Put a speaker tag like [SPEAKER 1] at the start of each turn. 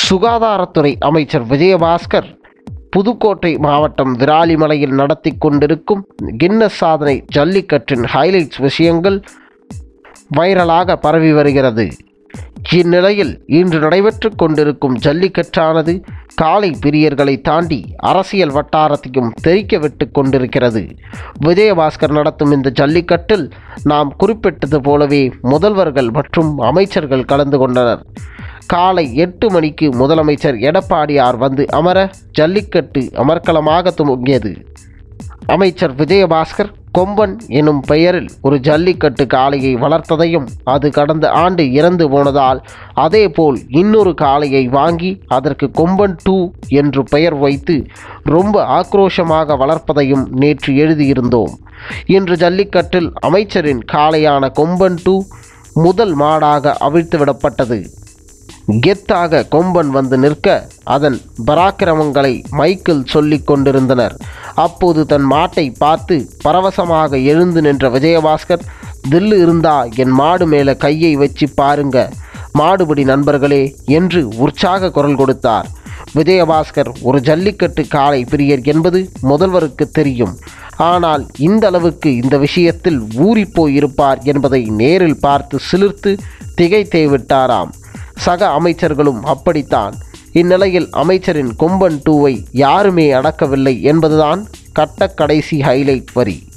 [SPEAKER 1] சுகாதாரத்துறை அமைச்சர் விஜயபாஸ்கர் புதுக்கோட்டை மாவட்டம் விராலிமலையில் நடத்தி கொண்டிருக்கும் கின்னஸ் சாதனை ஜல்லிக்கட்டின் ஹைலைட்ஸ் விஷயங்கள் வைரலாக பரவி வருகிறது இந்நிலையில் இன்று நடைபெற்று கொண்டிருக்கும் ஜல்லிக்கட்டானது காலை பிரியர்களை தாண்டி அரசியல் வட்டாரத்தையும் தெரிக்க விட்டு கொண்டிருக்கிறது விஜயபாஸ்கர் நடத்தும் இந்த ஜல்லிக்கட்டில் நாம் குறிப்பிட்டது போலவே முதல்வர்கள் மற்றும் அமைச்சர்கள் கலந்து கொண்டனர் காலை எட்டு மணிக்கு முதலமைச்சர் எடப்பாடியார் வந்து அமர ஜல்லிக்கட்டு அமர்க்கலமாக துவங்கியது அமைச்சர் விஜயபாஸ்கர் கொம்பன் எனும் பெயரில் ஒரு ஜல்லிக்கட்டு காளையை வளர்த்ததையும் அது கடந்த ஆண்டு இறந்து போனதால் அதேபோல் இன்னொரு காளையை வாங்கி அதற்கு கொம்பன் டூ என்று பெயர் வைத்து ரொம்ப ஆக்ரோஷமாக வளர்ப்பதையும் நேற்று எழுதியிருந்தோம் இன்று ஜல்லிக்கட்டில் அமைச்சரின் காளையான கொம்பன் டூ முதல் மாடாக அவிழ்த்து விடப்பட்டது கெத்தாக கொம்பன் வந்து நிற்க அதன் பராக்கிரமங்களை மைக்கில் சொல்லிக் கொண்டிருந்தனர் அப்போது தன் மாட்டை பார்த்து பரவசமாக எழுந்து நின்ற விஜயபாஸ்கர் தில்லு இருந்தா என் மாடு மேலே கையை வச்சு பாருங்க மாடுபிடி நண்பர்களே என்று உற்சாக குரல் கொடுத்தார் விஜயபாஸ்கர் ஒரு ஜல்லிக்கட்டு காளை பிரியர் என்பது முதல்வருக்கு தெரியும் ஆனால் இந்த அளவுக்கு இந்த விஷயத்தில் ஊறிப்போய் இருப்பார் என்பதை நேரில் பார்த்து சிலிர்த்து திகைத்தே விட்டாராம் சக அமைச்சர்களும் அப்படித்தான் இந்நிலையில் அமைச்சரின் கொம்பன் டூவை யாருமே அடக்கவில்லை என்பதுதான் கட்ட கடைசி ஹைலைட் வரி